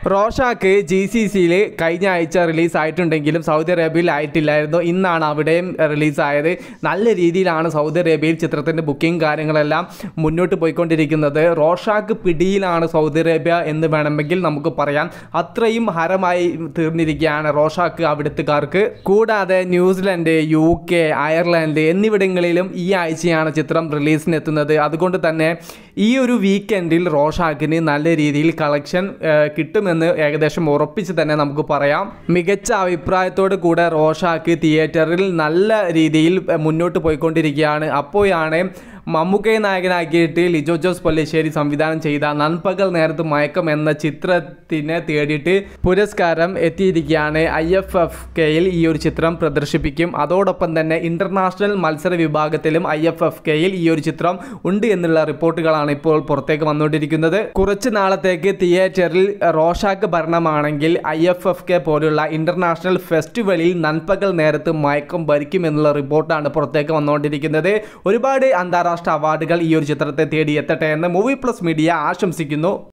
Rorschach G C സിയിൽ കഴിഞ്ഞ ആഴ്ച റിലീസ് ആയിട്ടുണ്ടെങ്കിലും സൗദി അറേബ്യയിൽ ആയിട്ടില്ലായിരുന്നു ഇന്നാണ് അവിടെയും റിലീസായത് നല്ല രീതിയിലാണ് സൗദി അറേബ്യയിൽ ചിത്രത്തിൻ്റെ ബുക്കിംഗ് കാര്യങ്ങളെല്ലാം മുന്നോട്ട് പോയിക്കൊണ്ടിരിക്കുന്നത് റോഷാക്ക് പിടിയിലാണ് സൗദി അറേബ്യ എന്ന് വേണമെങ്കിൽ നമുക്ക് പറയാം അത്രയും ഹരമായി തീർന്നിരിക്കുകയാണ് റോഷാക്ക് അവിടുത്തുകാർക്ക് കൂടാതെ ന്യൂസിലൻഡ് യു കെ അയർലൻഡ് എന്നിവിടങ്ങളിലും ഈ ആഴ്ചയാണ് ചിത്രം റിലീസിനെത്തുന്നത് അതുകൊണ്ട് തന്നെ ഈ ഒരു വീക്കെൻഡിൽ റോഷാക്കിന് നല്ല രീതിയിൽ കളക്ഷൻ കിട്ടുമെന്ന് ഏകദേശം ഉറപ്പിച്ച് തന്നെ നമുക്ക് പറയാം മികച്ച അഭിപ്രായത്തോട് കൂടെ റോഷാക്ക് തിയേറ്ററിൽ നല്ല രീതിയിൽ മുന്നോട്ട് പോയിക്കൊണ്ടിരിക്കുകയാണ് അപ്പോഴാണ് മമ്മൂക്കയെ നായകനാക്കിയിട്ട് ലിജോ ജോസ് പല്ലിശ്ശേരി സംവിധാനം ചെയ്ത നൻപകൽ നേരത്ത് മയക്കം എന്ന ചിത്രത്തിനെ തേടിയിട്ട് പുരസ്കാരം എത്തിയിരിക്കുകയാണ് ഐ എഫ് എഫ് കെയിൽ ഈ ഒരു ചിത്രം പ്രദർശിപ്പിക്കും അതോടൊപ്പം തന്നെ ഇന്റർനാഷണൽ മത്സര വിഭാഗത്തിലും ഐ എഫ് എഫ് കെയിൽ ഈ ഒരു ചിത്രം ഉണ്ട് എന്നുള്ള റിപ്പോർട്ടുകളാണ് ഇപ്പോൾ പുറത്തേക്ക് വന്നുകൊണ്ടിരിക്കുന്നത് കുറച്ച് നാളത്തേക്ക് തിയേറ്ററിൽ റോഷാക്ക് ഭരണമാണെങ്കിൽ ഐ എഫ് എഫ് കെ പോലുള്ള ഇന്റർനാഷണൽ ഫെസ്റ്റിവലിൽ നൻപകൽ നേരത്ത് മയക്കം ഭരിക്കും എന്നുള്ള റിപ്പോർട്ടാണ് പുറത്തേക്ക് വന്നുകൊണ്ടിരിക്കുന്നത് ഒരുപാട് അന്താരാഷ്ട്ര അവാർഡുകൾ ഈ ഒരു ചിത്രത്തെ തേടി എത്തട്ടെ എന്ന് മൂവി പ്ലസ് മീഡിയ ആശംസിക്കുന്നു